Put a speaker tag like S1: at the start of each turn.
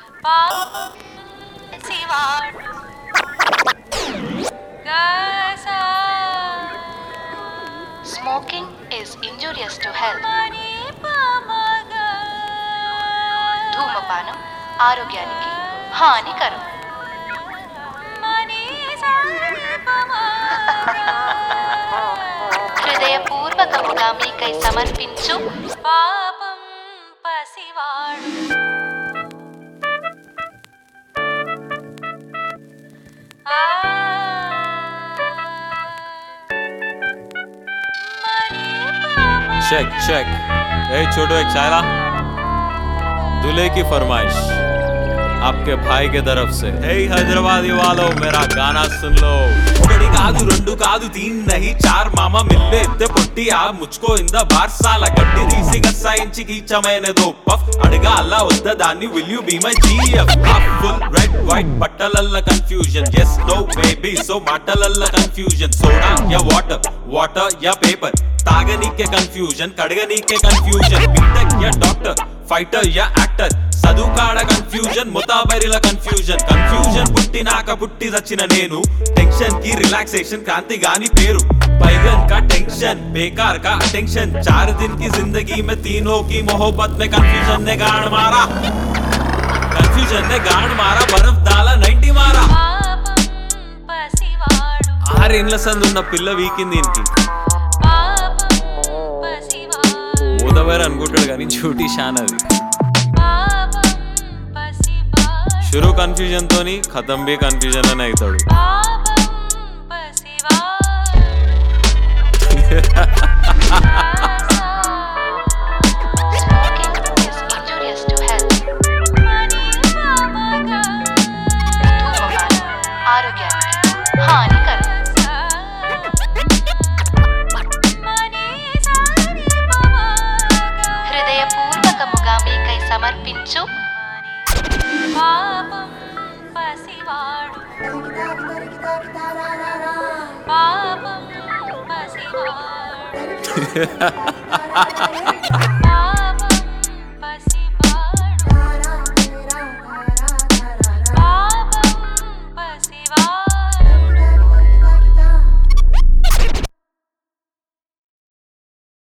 S1: పాపం శివాడు గసా
S2: Smoking is injurious to health.
S1: మని పమగ
S2: ధూమపానం ఆరోగ్యానికి హానికరం
S1: మని సాని పమగ
S2: హృదయపూర్వకముగా మీకై సమర్పించు
S1: పాపం పసివాడు ఆ మని పమగ
S3: चेक चेक ए छोटू एक शायरा दूल्हे की फरमाइश आपके भाई के तरफ से हे हैदराबादी वालों मेरा गाना सुन लो ఒకటి కాదు రెండు కాదు తీన్ నహి చార్ మామ మిల్లే ఎత్తే పొట్టి ఆ ముచ్చుకో ఇంద బార్ సాల గడ్డి తీసి గస్సాయించి గీచమైనదో పఫ్ అడగా అల్లా వద్ద దాన్ని will you be my GF full red white బట్టలల్ల confusion yes no baby so మాటలల్ల కన్ఫ్యూజన్ సోడా యా వాటర్ వాటర్ యా పేపర్ తాగనీకే కన్ఫ్యూజన్ కడగనీకే కన్ఫ్యూజన్ బీటెక్ యా డాక్టర్ ఫైటర్ యా యాక్టర్ చదువు కాడ కన్ఫ్యూజన్ ముతాబరిల కన్ఫ్యూజన్ కన్ఫ్యూజన్ పుట్టినాక పుట్టి చచ్చిన నేను టెన్షన్ కి రిలాక్సేషన్ క్రాంతి గాని పేరు बैगन का टेंशन बेकार का अटेंशन चार दिन की जिंदगी में तीनों की मोहब्बत में कंफ्यूजन ने गाड़ मारा कंफ्यूजन ने गाड़ मारा बर्फ डाला 90 मारा
S1: పాపం పసివాడు
S3: ఆరేండ్ల సందున్న పిల్ల వీకింది దీనికి
S1: పాపం పసివాడు
S3: ఊదవేరు అనుకుంటాడు కానీ డ్యూటీ షాన్ అది
S1: పాపం పసివాడు
S3: షురు కన్ఫ్యూజన్ తోని ఖతం బి కన్ఫ్యూజన్ అని అవుతాడు
S1: పాపం పసివాడు
S2: Smoking is injurious to health.
S1: మని పమగ
S2: ధూమపానం ఆరోగ్యానికి హానికరం
S1: మని సాని పమగ
S2: హృదయపూర్వకముగా మీకై సమర్పించు
S1: పాపం పసివాడు పాపం పసివాడు